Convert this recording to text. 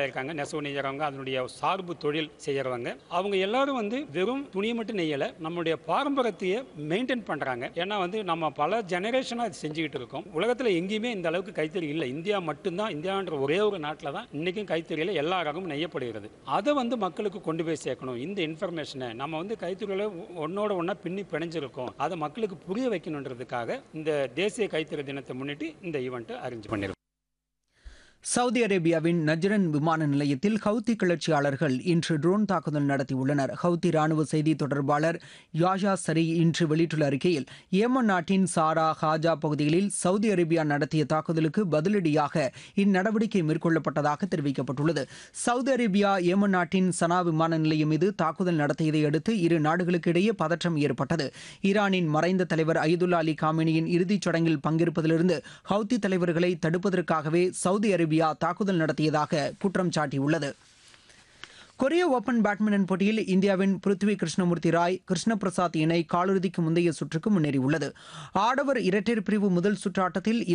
இருக்காங்க நெசவு நெய்யறவங்க அதனுடைய சார்பு தொழில் செய்யறவங்க அவங்க எல்லாரும் வந்து வெறும் துணியை மட்டும் நெய்யல நம்மளுடைய பாரம்பரியத்தையே மெயின்டைன் பண்றாங்க ஏன்னா வந்து நம்ம பல ஜெனரேஷனா இது செஞ்சுக்கிட்டு இருக்கோம் உலகத்துல எங்கேயுமே இந்த அளவுக்கு கைத்தறி இல்லை இந்தியா மட்டும்தான் இந்தியான்ற ஒரே ஒரு நாட்டில் தான் இன்னைக்கும் கைத்தறியில எல்லா ரகமும் நெய்யப்படுகிறது அதை வந்து மக்களுக்கு கொண்டு போய் சேர்க்கணும் இந்த இன்ஃபர்மேஷனை நம்ம வந்து கைத்தறியில ஒன்னோட ஒன்றா பின்னி பிணைஞ்சிருக்கோம் அதை மக்களுக்கு புரிய வைக்கணுன்றதுக்காக இந்த தேசிய கைத்தறி தினத்தை முன்னிட்டு இந்த ஈவெண்ட்டை அரேஞ்ச் பண்ணியிருக்கோம் சவுதி அரேபியாவின் நஜ்ரன் விமான நிலையத்தில் ஹவுத்தி கிளர்ச்சியாளர்கள் இன்று ட்ரோன் தாக்குதல் நடத்தியுள்ளனர் ஹவுத்தி ராணுவ செய்தி தொடர்பாளர் யாஷா சரி இன்று வெளியிட்டுள்ள அறிக்கையில் ஏமன் நாட்டின் சாரா ஹாஜா பகுதிகளில் சவுதி அரேபியா நடத்திய தாக்குதலுக்கு பதிலடியாக இந்நடவடிக்கை மேற்கொள்ளப்பட்டதாக தெரிவிக்கப்பட்டுள்ளது சவுதி அரேபியா ஏமன் நாட்டின் சனா விமான நிலையம் மீது தாக்குதல் நடத்தியதை அடுத்து இரு நாடுகளுக்கு இடையே பதற்றம் ஏற்பட்டது ஈரானின் மறைந்த தலைவர் அய்துல்லா அலி காமினியின் இறுதிச் சடங்கில் பங்கேற்பதிலிருந்து ஹவுத்தி தலைவர்களை தடுப்பதற்காகவே சவுதி அரேபியா தாக்குதல் நடத்தியதாக குற்றம் சாட்டியுள்ளது கொரிய ஓபன் பேட்மிண்டன் போட்டியில் இந்தியாவின் பிருத்வி கிருஷ்ணமூர்த்தி ராய் கிருஷ்ண பிரசாத் இணை காலிறுதிக்கு முந்தைய சுற்றுக்கு முன்னேறியுள்ளது ஆடவர் இரட்டையர் பிரிவு முதல் சுற்று ஆட்டத்தில்